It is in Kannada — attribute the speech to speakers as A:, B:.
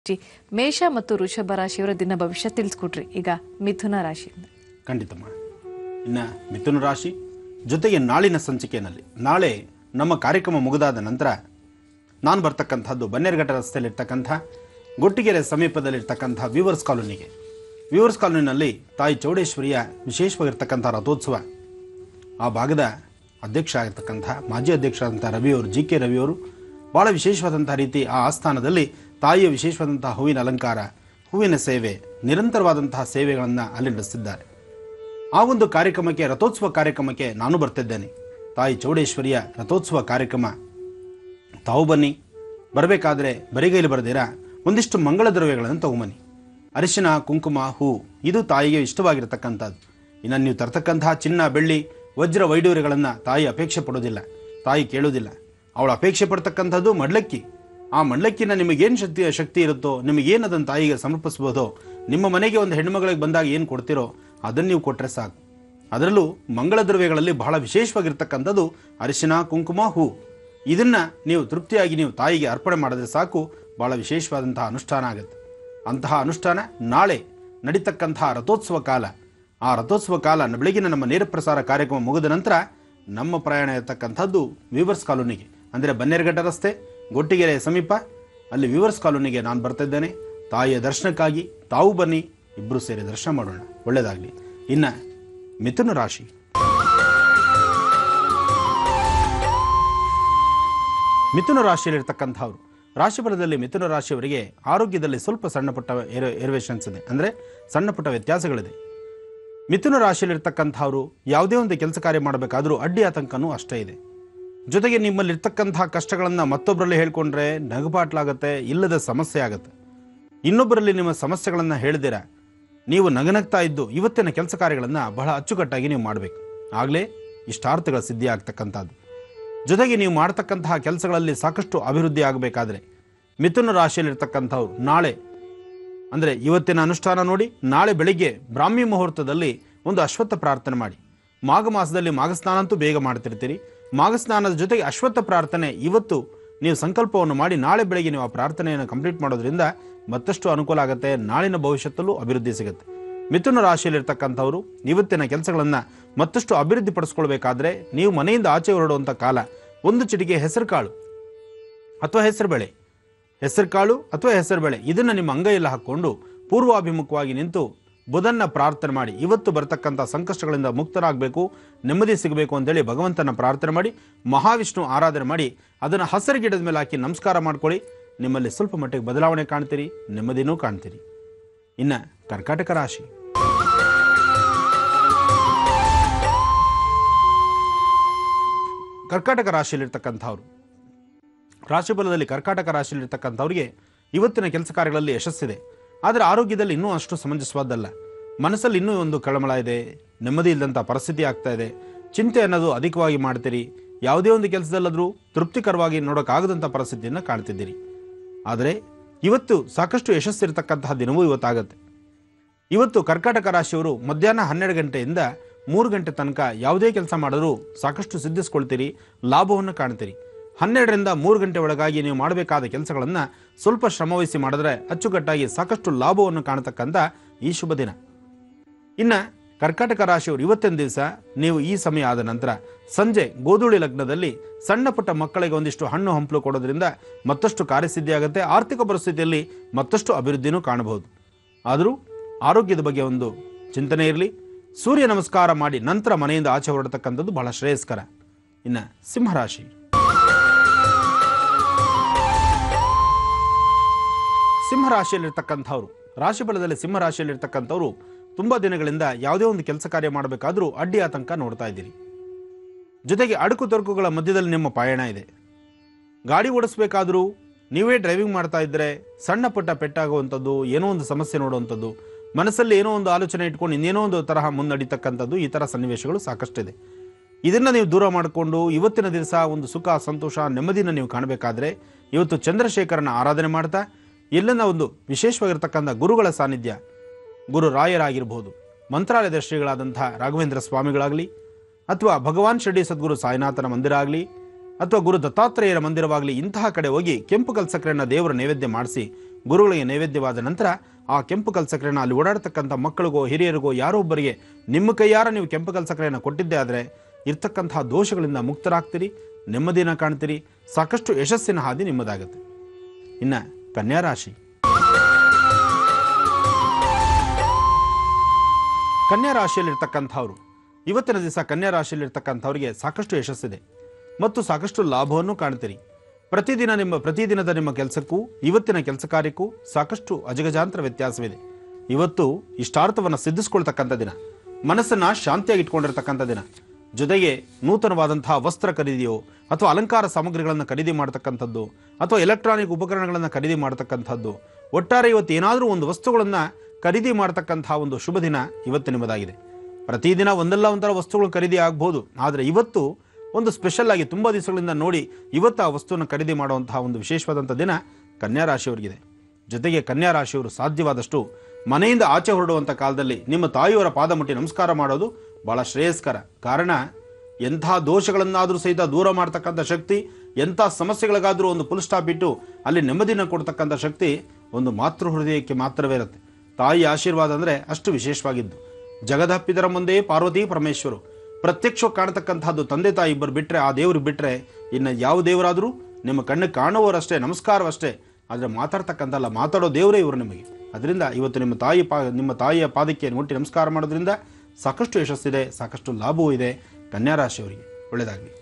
A: ಜಿ, ಮೇಷ ಮತ್ತು ವೃಷಭ ರಾಶಿಯವರ ದಿನ ಭವಿಷ್ಯ ತಿಳಿಸ್ಕೊಟ್ರಿ ಈಗ ಮಿಥುನ ರಾಶಿಯಿಂದ
B: ಖಂಡಿತಮ್ಮ ಇನ್ನು ಮಿಥುನ ರಾಶಿ ಜೊತೆಗೆ ನಾಳಿನ ಸಂಚಿಕೆಯಲ್ಲಿ ನಾಳೆ ನಮ್ಮ ಕಾರ್ಯಕ್ರಮ ಮುಗಿದಾದ ನಂತರ ನಾನು ಬರ್ತಕ್ಕಂಥದ್ದು ಬನ್ನೇರುಘಟ್ಟ ರಸ್ತೆಯಲ್ಲಿರ್ತಕ್ಕಂಥ ಗೊಟ್ಟಿಗೆರೆ ಸಮೀಪದಲ್ಲಿರ್ತಕ್ಕಂಥ ವ್ಯೂವರ್ಸ್ ಕಾಲೋನಿಗೆ ವ್ಯೂವರ್ಸ್ ಕಾಲೋನಿನಲ್ಲಿ ತಾಯಿ ಚೌಡೇಶ್ವರಿಯ ವಿಶೇಷವಾಗಿರ್ತಕ್ಕಂಥ ರಥೋತ್ಸವ ಆ ಭಾಗದ ಅಧ್ಯಕ್ಷ ಆಗಿರ್ತಕ್ಕಂಥ ಮಾಜಿ ಅಧ್ಯಕ್ಷರಾದಂಥ ರವಿಯವರು ಜಿ ಕೆ ರವಿಯವರು ಭಾಳ ವಿಶೇಷವಾದಂಥ ರೀತಿ ಆ ಆಸ್ಥಾನದಲ್ಲಿ ತಾಯಿಯ ವಿಶೇಷವಾದಂಥ ಹೂವಿನ ಅಲಂಕಾರ ಹೂವಿನ ಸೇವೆ ನಿರಂತರವಾದಂತಹ ಸೇವೆಗಳನ್ನು ಅಲ್ಲಿ ನಡೆಸಿದ್ದಾರೆ ಆ ಒಂದು ಕಾರ್ಯಕ್ರಮಕ್ಕೆ ರಥೋತ್ಸವ ಕಾರ್ಯಕ್ರಮಕ್ಕೆ ನಾನು ಬರ್ತಿದ್ದೇನೆ ತಾಯಿ ಚೌಡೇಶ್ವರಿಯ ರಥೋತ್ಸವ ಕಾರ್ಯಕ್ರಮ ತಾವು ಬನ್ನಿ ಬರಬೇಕಾದ್ರೆ ಬರಿಗೈಲಿ ಬರದಿರ ಒಂದಿಷ್ಟು ಮಂಗಳ ದ್ರವ್ಯಗಳನ್ನು ತಗೊಂಬನ್ನಿ ಅರಿಶಿನ ಕುಂಕುಮ ಹೂ ಇದು ತಾಯಿಗೆ ಇಷ್ಟವಾಗಿರತಕ್ಕಂಥದ್ದು ಇನ್ನು ನೀವು ತರ್ತಕ್ಕಂತಹ ಚಿನ್ನ ಬೆಳ್ಳಿ ವಜ್ರ ವೈಡೂರ್ಯಗಳನ್ನು ತಾಯಿ ಅಪೇಕ್ಷೆ ಪಡೋದಿಲ್ಲ ತಾಯಿ ಕೇಳೋದಿಲ್ಲ ಅವಳು ಅಪೇಕ್ಷೆ ಪಡ್ತಕ್ಕಂಥದ್ದು ಮಡ್ಲಕ್ಕಿ ಆ ಮಡ್ಲಕ್ಕಿನ ನಿಮಗೇನು ಶಕ್ತಿ ಶಕ್ತಿ ಇರುತ್ತೋ ನಿಮಗೇನು ಅದನ್ನು ತಾಯಿಗೆ ಸಮರ್ಪಿಸ್ಬೋದೋ ನಿಮ್ಮ ಮನೆಗೆ ಒಂದು ಹೆಣ್ಮಗಳಿಗೆ ಬಂದಾಗ ಏನು ಕೊಡ್ತೀರೋ ಅದನ್ನು ನೀವು ಕೊಟ್ಟರೆ ಸಾಕು ಅದರಲ್ಲೂ ಮಂಗಳ ದ್ರವ್ಯಗಳಲ್ಲಿ ಬಹಳ ವಿಶೇಷವಾಗಿರ್ತಕ್ಕಂಥದ್ದು ಅರಿಶಿನ ಕುಂಕುಮ ಹೂ ಇದನ್ನ ನೀವು ತೃಪ್ತಿಯಾಗಿ ನೀವು ತಾಯಿಗೆ ಅರ್ಪಣೆ ಮಾಡಿದ್ರೆ ಸಾಕು ಬಹಳ ವಿಶೇಷವಾದಂತಹ ಅನುಷ್ಠಾನ ಆಗುತ್ತೆ ಅಂತಹ ಅನುಷ್ಠಾನ ನಾಳೆ ನಡೀತಕ್ಕಂತಹ ರಥೋತ್ಸವ ಕಾಲ ಆ ರಥೋತ್ಸವ ಕಾಲ ಬೆಳಗಿನ ನಮ್ಮ ನೇರ ಪ್ರಸಾರ ಕಾರ್ಯಕ್ರಮ ಮುಗಿದ ನಂತರ ನಮ್ಮ ಪ್ರಯಾಣ ಇರತಕ್ಕಂಥದ್ದು ವಿವರ್ಸ್ ಕಾಲೋನಿಗೆ ಅಂದರೆ ಬನ್ನೇರುಘಟ್ಟ ರಸ್ತೆ ಗೊಟ್ಟಿಗೆರೆ ಸಮೀಪ ಅಲ್ಲಿ ವಿವರ್ಸ್ ಕಾಲೋನಿಗೆ ನಾನು ಬರ್ತಿದ್ದೇನೆ ತಾಯಿಯ ದರ್ಶನಕ್ಕಾಗಿ ತಾವು ಬನ್ನಿ ಇಬ್ಬರು ಸೇರಿ ದರ್ಶನ ಮಾಡೋಣ ಒಳ್ಳೆಯದಾಗಲಿ ಇನ್ನು ಮಿಥುನ ರಾಶಿ ಮಿಥುನ ರಾಶಿಯಲ್ಲಿರ್ತಕ್ಕಂಥವ್ರು ರಾಶಿಫಲದಲ್ಲಿ ಮಿಥುನ ರಾಶಿಯವರಿಗೆ ಆರೋಗ್ಯದಲ್ಲಿ ಸ್ವಲ್ಪ ಸಣ್ಣ ಪುಟ್ಟ ಏರ್ ಏರ್ವೇಷನ್ಸ್ ಇದೆ ಅಂದರೆ ಸಣ್ಣ ಪುಟ್ಟ ವ್ಯತ್ಯಾಸಗಳಿದೆ ಮಿಥುನ ರಾಶಿಯಲ್ಲಿರ್ತಕ್ಕಂಥವ್ರು ಯಾವುದೇ ಒಂದು ಕೆಲಸ ಕಾರ್ಯ ಮಾಡಬೇಕಾದ್ರೂ ಅಡ್ಡಿ ಆತಂಕನೂ ಅಷ್ಟೇ ಇದೆ ಜೊತೆಗೆ ನಿಮ್ಮಲ್ಲಿರ್ತಕ್ಕಂತಹ ಕಷ್ಟಗಳನ್ನು ಮತ್ತೊಬ್ಬರಲ್ಲಿ ಹೇಳ್ಕೊಂಡ್ರೆ ನಗಪಾಟ್ಲಾಗತ್ತೆ ಇಲ್ಲದ ಸಮಸ್ಯೆ ಆಗುತ್ತೆ ಇನ್ನೊಬ್ಬರಲ್ಲಿ ನಿಮ್ಮ ಸಮಸ್ಯೆಗಳನ್ನು ಹೇಳಿದಿರ ನೀವು ನಗನಗ್ತಾ ಇದ್ದು ಇವತ್ತಿನ ಕೆಲಸ ಕಾರ್ಯಗಳನ್ನು ಬಹಳ ಅಚ್ಚುಕಟ್ಟಾಗಿ ನೀವು ಮಾಡಬೇಕು ಆಗಲೇ ಇಷ್ಟಾರ್ಥಗಳ ಸಿದ್ಧಿ ಆಗ್ತಕ್ಕಂಥದ್ದು ಜೊತೆಗೆ ನೀವು ಮಾಡ್ತಕ್ಕಂತಹ ಕೆಲಸಗಳಲ್ಲಿ ಸಾಕಷ್ಟು ಅಭಿವೃದ್ಧಿ ಆಗಬೇಕಾದ್ರೆ ಮಿಥುನ ರಾಶಿಯಲ್ಲಿರ್ತಕ್ಕಂಥವ್ರು ನಾಳೆ ಅಂದರೆ ಇವತ್ತಿನ ಅನುಷ್ಠಾನ ನೋಡಿ ನಾಳೆ ಬೆಳಿಗ್ಗೆ ಬ್ರಾಹ್ಮಿ ಮುಹೂರ್ತದಲ್ಲಿ ಒಂದು ಅಶ್ವತ್ಥ ಪ್ರಾರ್ಥನೆ ಮಾಡಿ ಮಾಘ ಮಾಸದಲ್ಲಿ ಮಾಘಸ್ನಾನ ಅಂತೂ ಬೇಗ ಮಾಡ್ತಿರ್ತೀರಿ ಮಾಘಸ್ನಾನದ ಜೊತೆಗೆ ಅಶ್ವತ್ಥ ಪ್ರಾರ್ಥನೆ ಇವತ್ತು ನೀವು ಸಂಕಲ್ಪವನ್ನು ಮಾಡಿ ನಾಳೆ ಬೆಳಗ್ಗೆ ನೀವು ಆ ಪ್ರಾರ್ಥನೆಯನ್ನು ಕಂಪ್ಲೀಟ್ ಮಾಡೋದ್ರಿಂದ ಮತ್ತಷ್ಟು ಅನುಕೂಲ ಆಗುತ್ತೆ ನಾಳಿನ ಭವಿಷ್ಯತ್ತಲ್ಲೂ ಅಭಿವೃದ್ಧಿ ಸಿಗುತ್ತೆ ಮಿಥುನ ರಾಶಿಯಲ್ಲಿರ್ತಕ್ಕಂಥವ್ರು ಇವತ್ತಿನ ಕೆಲಸಗಳನ್ನು ಮತ್ತಷ್ಟು ಅಭಿವೃದ್ಧಿ ಪಡಿಸ್ಕೊಳ್ಬೇಕಾದ್ರೆ ನೀವು ಮನೆಯಿಂದ ಆಚೆ ಹೊರಡುವಂಥ ಕಾಲ ಒಂದು ಚಿಟಿಕೆ ಹೆಸರು ಕಾಳು ಅಥವಾ ಹೆಸರುಬೇಳೆ ಹೆಸರುಕಾಳು ಅಥವಾ ಹೆಸರುಬೇಳೆ ಇದನ್ನು ನಿಮ್ಮ ಅಂಗೈಯಲ್ಲಿ ಹಾಕ್ಕೊಂಡು ಪೂರ್ವಾಭಿಮುಖವಾಗಿ ನಿಂತು ಬುಧನ್ನ ಪ್ರಾರ್ಥನೆ ಮಾಡಿ ಇವತ್ತು ಬರ್ತಕ್ಕಂಥ ಸಂಕಷ್ಟಗಳಿಂದ ಮುಕ್ತರಾಗಬೇಕು ನೆಮ್ಮದಿ ಸಿಗಬೇಕು ಅಂತೇಳಿ ಭಗವಂತನ ಪ್ರಾರ್ಥನೆ ಮಾಡಿ ಮಹಾವಿಷ್ಣು ಆರಾಧನೆ ಮಾಡಿ ಅದನ್ನು ಹಸಿರು ಗಿಡದ ಮೇಲೆ ಹಾಕಿ ನಮಸ್ಕಾರ ಮಾಡ್ಕೊಳ್ಳಿ ನಿಮ್ಮಲ್ಲಿ ಸ್ವಲ್ಪ ಮಟ್ಟಿಗೆ ಬದಲಾವಣೆ ಕಾಣ್ತೀರಿ ನೆಮ್ಮದಿನೂ ಕಾಣ್ತೀರಿ ಇನ್ನು ಕರ್ಕಾಟಕ ರಾಶಿ ಕರ್ಕಾಟಕ ರಾಶಿಯಲ್ಲಿರ್ತಕ್ಕಂಥವ್ರು ರಾಶಿಫಲದಲ್ಲಿ ಕರ್ಕಾಟಕ ರಾಶಿಯಲ್ಲಿರ್ತಕ್ಕಂಥವ್ರಿಗೆ ಇವತ್ತಿನ ಕೆಲಸ ಕಾರ್ಯಗಳಲ್ಲಿ ಯಶಸ್ಸಿದೆ ಆದರೆ ಆರೋಗ್ಯದಲ್ಲಿ ಇನ್ನೂ ಅಷ್ಟು ಸಮಂಜಸವಾದ್ದಲ್ಲ ಮನಸ್ಸಲ್ಲಿ ಇನ್ನೂ ಒಂದು ಕಳಮಳ ಇದೆ ನೆಮ್ಮದಿ ಇಲ್ಲದಂಥ ಪರಿಸ್ಥಿತಿ ಆಗ್ತಾ ಇದೆ ಚಿಂತೆ ಅನ್ನೋದು ಅಧಿಕವಾಗಿ ಮಾಡ್ತೀರಿ ಯಾವುದೇ ಒಂದು ಕೆಲಸದಲ್ಲಾದರೂ ತೃಪ್ತಿಕರವಾಗಿ ನೋಡೋಕ್ಕಾಗದಂಥ ಪರಿಸ್ಥಿತಿಯನ್ನು ಕಾಣ್ತಿದ್ದೀರಿ ಆದರೆ ಇವತ್ತು ಸಾಕಷ್ಟು ಯಶಸ್ಸಿರತಕ್ಕಂತಹ ದಿನವೂ ಇವತ್ತಾಗತ್ತೆ ಇವತ್ತು ಕರ್ಕಾಟಕ ರಾಶಿಯವರು ಮಧ್ಯಾಹ್ನ ಹನ್ನೆರಡು ಗಂಟೆಯಿಂದ ಮೂರು ಗಂಟೆ ತನಕ ಯಾವುದೇ ಕೆಲಸ ಮಾಡಿದ್ರೂ ಸಾಕಷ್ಟು ಸಿದ್ಧಿಸ್ಕೊಳ್ತೀರಿ ಲಾಭವನ್ನು ಕಾಣ್ತೀರಿ ಹನ್ನೆರಡರಿಂದ ಮೂರು ಗಂಟೆ ಒಳಗಾಗಿ ನೀವು ಮಾಡಬೇಕಾದ ಕೆಲಸಗಳನ್ನು ಸ್ವಲ್ಪ ಶ್ರಮವಹಿಸಿ ಮಾಡಿದ್ರೆ ಅಚ್ಚುಕಟ್ಟಾಗಿ ಸಾಕಷ್ಟು ಲಾಭವನ್ನು ಕಾಣತಕ್ಕಂಥ ಈ ಶುಭ ದಿನ ಇನ್ನು ಕರ್ಕಾಟಕ ರಾಶಿಯವರು ಇವತ್ತಿನ ದಿವಸ ನೀವು ಈ ಸಮಯ ಆದ ನಂತರ ಸಂಜೆ ಗೋಧೂಳಿ ಲಗ್ನದಲ್ಲಿ ಸಣ್ಣ ಪುಟ್ಟ ಮಕ್ಕಳಿಗೆ ಒಂದಿಷ್ಟು ಹಣ್ಣು ಹಂಪಲು ಕೊಡೋದ್ರಿಂದ ಮತ್ತಷ್ಟು ಕಾರ್ಯಸಿದ್ಧಿ ಆಗುತ್ತೆ ಆರ್ಥಿಕ ಪರಿಸ್ಥಿತಿಯಲ್ಲಿ ಮತ್ತಷ್ಟು ಅಭಿವೃದ್ಧಿನೂ ಕಾಣಬಹುದು ಆದರೂ ಆರೋಗ್ಯದ ಬಗ್ಗೆ ಒಂದು ಚಿಂತನೆ ಇರಲಿ ಸೂರ್ಯ ನಮಸ್ಕಾರ ಮಾಡಿ ನಂತರ ಮನೆಯಿಂದ ಆಚೆ ಹೊರಡತಕ್ಕಂಥದ್ದು ಬಹಳ ಶ್ರೇಯಸ್ಕರ ಇನ್ನು ಸಿಂಹರಾಶಿ ಸಿಂಹರಾಶಿಯಲ್ಲಿರ್ತಕ್ಕಂಥವ್ರು ರಾಶಿಫಲದಲ್ಲಿ ಸಿಂಹರಾಶಿಯಲ್ಲಿರ್ತಕ್ಕಂಥವ್ರು ತುಂಬ ದಿನಗಳಿಂದ ಯಾವುದೇ ಒಂದು ಕೆಲಸ ಕಾರ್ಯ ಮಾಡಬೇಕಾದ್ರೂ ಅಡ್ಡಿ ಆತಂಕ ನೋಡ್ತಾ ಇದ್ದೀರಿ ಜೊತೆಗೆ ಅಡುಕು ತೊಡಕುಗಳ ಮಧ್ಯದಲ್ಲಿ ನಿಮ್ಮ ಪಯಣ ಇದೆ ಗಾಡಿ ಓಡಿಸ್ಬೇಕಾದ್ರೂ ನೀವೇ ಡ್ರೈವಿಂಗ್ ಮಾಡ್ತಾ ಇದ್ದರೆ ಸಣ್ಣ ಪುಟ್ಟ ಪೆಟ್ಟಾಗುವಂಥದ್ದು ಏನೋ ಒಂದು ಸಮಸ್ಯೆ ನೋಡುವಂಥದ್ದು ಮನಸ್ಸಲ್ಲಿ ಏನೋ ಒಂದು ಆಲೋಚನೆ ಇಟ್ಕೊಂಡು ಇನ್ನೇನೋ ಒಂದು ತರಹ ಮುನ್ನಡೀತಕ್ಕಂಥದ್ದು ಈ ಥರ ಸನ್ನಿವೇಶಗಳು ಸಾಕಷ್ಟಿದೆ ಇದನ್ನು ನೀವು ದೂರ ಮಾಡಿಕೊಂಡು ಇವತ್ತಿನ ದಿವಸ ಒಂದು ಸುಖ ಸಂತೋಷ ನೆಮ್ಮದಿನ ನೀವು ಕಾಣಬೇಕಾದ್ರೆ ಇವತ್ತು ಚಂದ್ರಶೇಖರನ ಆರಾಧನೆ ಮಾಡ್ತಾ ಎಲ್ಲನ ಒಂದು ವಿಶೇಷವಾಗಿರ್ತಕ್ಕಂಥ ಗುರುಗಳ ಸಾನ್ನಿಧ್ಯ ಗುರು ರಾಯರಾಗಿರ್ಬೋದು ಮಂತ್ರಾಲಯದ ಶ್ರೀಗಳಾದಂಥ ರಾಘವೇಂದ್ರ ಸ್ವಾಮಿಗಳಾಗಲಿ ಅಥವಾ ಭಗವಾನ್ ಶಿರ್ಡಿ ಸದ್ಗುರು ಸಾಯಿನಾಥನ ಮಂದಿರ ಆಗಲಿ ಅಥವಾ ಗುರು ದತ್ತಾತ್ರೇಯರ ಮಂದಿರವಾಗಲಿ ಇಂತಹ ಕಡೆ ಹೋಗಿ ಕೆಂಪು ಕಲ್ಸಕ್ರೆಯನ್ನು ದೇವರ ನೈವೇದ್ಯ ಮಾಡಿಸಿ ಗುರುಗಳಿಗೆ ನೈವೇದ್ಯವಾದ ನಂತರ ಆ ಕೆಂಪು ಕಲ್ ಸಕ್ಕರೆನ ಅಲ್ಲಿ ಓಡಾಡ್ತಕ್ಕಂಥ ಮಕ್ಕಳಿಗೋ ಹಿರಿಯರಿಗೋ ಯಾರೋ ಒಬ್ಬರಿಗೆ ನಿಮ್ಮ ಕೈಯಾರ ನೀವು ಕೆಂಪು ಕಲ್ ಸಕ್ಕರೆಯನ್ನು ಕೊಟ್ಟಿದ್ದೆ ಆದರೆ ಇರ್ತಕ್ಕಂತಹ ದೋಷಗಳಿಂದ ಮುಕ್ತರಾಗ್ತೀರಿ ನೆಮ್ಮದಿನ ಕಾಣ್ತೀರಿ ಸಾಕಷ್ಟು ಯಶಸ್ಸಿನ ಹಾದಿ ನಿಮ್ಮದಾಗುತ್ತೆ ಇನ್ನು ಕನ್ಯಾ ರಾಶಿ ಕನ್ಯಾ ರಾಶಿಯಲ್ಲಿರ್ತಕ್ಕಂಥವ್ರು ಇವತ್ತಿನ ದಿವಸ ಕನ್ಯಾ ರಾಶಿಯಲ್ಲಿರ್ತಕ್ಕಂಥವ್ರಿಗೆ ಸಾಕಷ್ಟು ಯಶಸ್ಸಿದೆ ಮತ್ತು ಸಾಕಷ್ಟು ಲಾಭವನ್ನು ಕಾಣ್ತೀರಿ ಪ್ರತಿದಿನ ನಿಮ್ಮ ಪ್ರತಿದಿನದ ನಿಮ್ಮ ಕೆಲಸಕ್ಕೂ ಇವತ್ತಿನ ಕೆಲಸ ಕಾರ್ಯಕ್ಕೂ ಸಾಕಷ್ಟು ಅಜಗಜಾಂತರ ವ್ಯತ್ಯಾಸವಿದೆ ಇವತ್ತು ಇಷ್ಟಾರ್ಥವನ್ನು ಸಿದ್ಧಿಸ್ಕೊಳ್ತಕ್ಕಂಥ ದಿನ ಮನಸ್ಸನ್ನು ಶಾಂತಿಯಾಗಿ ಇಟ್ಕೊಂಡಿರ್ತಕ್ಕಂಥ ದಿನ ಜೊತೆಗೆ ನೂತನವಾದಂತಹ ವಸ್ತ್ರ ಖರೀದಿಯೋ ಅಥವಾ ಅಲಂಕಾರ ಸಾಮಗ್ರಿಗಳನ್ನು ಖರೀದಿ ಮಾಡ್ತಕ್ಕಂಥದ್ದು ಅಥವಾ ಎಲೆಕ್ಟ್ರಾನಿಕ್ ಉಪಕರಣಗಳನ್ನು ಖರೀದಿ ಮಾಡ್ತಕ್ಕಂಥದ್ದು ಒಟ್ಟಾರೆ ಇವತ್ತು ಏನಾದರೂ ಒಂದು ವಸ್ತುಗಳನ್ನು ಖರೀದಿ ಮಾಡ್ತಕ್ಕಂತಹ ಒಂದು ಶುಭ ದಿನ ಇವತ್ತು ನಿಮ್ಮದಾಗಿದೆ ಪ್ರತಿದಿನ ಒಂದಲ್ಲ ಒಂಥರ ವಸ್ತುಗಳು ಖರೀದಿ ಆಗ್ಬೋದು ಆದರೆ ಇವತ್ತು ಒಂದು ಸ್ಪೆಷಲ್ ಆಗಿ ತುಂಬ ದಿವಸಗಳಿಂದ ನೋಡಿ ಇವತ್ತು ಆ ವಸ್ತುವನ್ನು ಖರೀದಿ ಮಾಡುವಂತಹ ಒಂದು ವಿಶೇಷವಾದಂಥ ದಿನ ಕನ್ಯಾ ರಾಶಿಯವರಿಗಿದೆ ಜೊತೆಗೆ ಕನ್ಯಾ ರಾಶಿಯವರು ಸಾಧ್ಯವಾದಷ್ಟು ಮನೆಯಿಂದ ಆಚೆ ಹೊರಡುವಂಥ ಕಾಲದಲ್ಲಿ ನಿಮ್ಮ ತಾಯಿಯವರ ಪಾದ ಮುಟ್ಟಿ ನಮಸ್ಕಾರ ಮಾಡೋದು ಬಹಳ ಶ್ರೇಯಸ್ಕರ ಕಾರಣ ಎಂಥ ದೋಷಗಳನ್ನಾದರೂ ಸಹಿತ ದೂರ ಮಾಡ್ತಕ್ಕಂಥ ಶಕ್ತಿ ಎಂಥ ಸಮಸ್ಯೆಗಳಿಗಾದರೂ ಒಂದು ಫುಲ್ ಸ್ಟಾಪ್ ಇಟ್ಟು ಅಲ್ಲಿ ನೆಮ್ಮದಿನ ಕೊಡ್ತಕ್ಕಂಥ ಶಕ್ತಿ ಒಂದು ಮಾತೃ ಹೃದಯಕ್ಕೆ ಮಾತ್ರವೇ ಇರುತ್ತೆ ತಾಯಿ ಆಶೀರ್ವಾದ ಅಂದರೆ ಅಷ್ಟು ವಿಶೇಷವಾಗಿದ್ದು ಜಗದಪ್ಪಿದರ ಮುಂದೆ ಪಾರ್ವತಿ ಪರಮೇಶ್ವರು ಪ್ರತ್ಯಕ್ಷ ಕಾಣತಕ್ಕಂಥದ್ದು ತಂದೆ ತಾಯಿ ಇಬ್ಬರು ಬಿಟ್ಟರೆ ಆ ದೇವರು ಬಿಟ್ಟರೆ ಇನ್ನು ಯಾವ ದೇವರಾದರೂ ನಿಮ್ಮ ಕಣ್ಣಿಗೆ ಕಾಣುವವರಷ್ಟೇ ನಮಸ್ಕಾರವಷ್ಟೇ ಆದರೆ ಮಾತಾಡ್ತಕ್ಕಂಥಲ್ಲ ಮಾತಾಡೋ ದೇವರೇ ಇವರು ನಿಮಗೆ ಅದರಿಂದ ಇವತ್ತು ನಿಮ್ಮ ತಾಯಿ ಪಾ ನಿಮ್ಮ ತಾಯಿಯ ಪಾದಕ್ಕೆ ಮುಟ್ಟಿ ನಮಸ್ಕಾರ ಮಾಡೋದ್ರಿಂದ ಸಾಕಷ್ಟು ಯಶಸ್ಸಿದೆ ಸಾಕಷ್ಟು ಲಾಭವೂ ಇದೆ ಕನ್ಯಾ ರಾಶಿಯವರಿಗೆ ಒಳ್ಳೆಯದಾಗಲಿ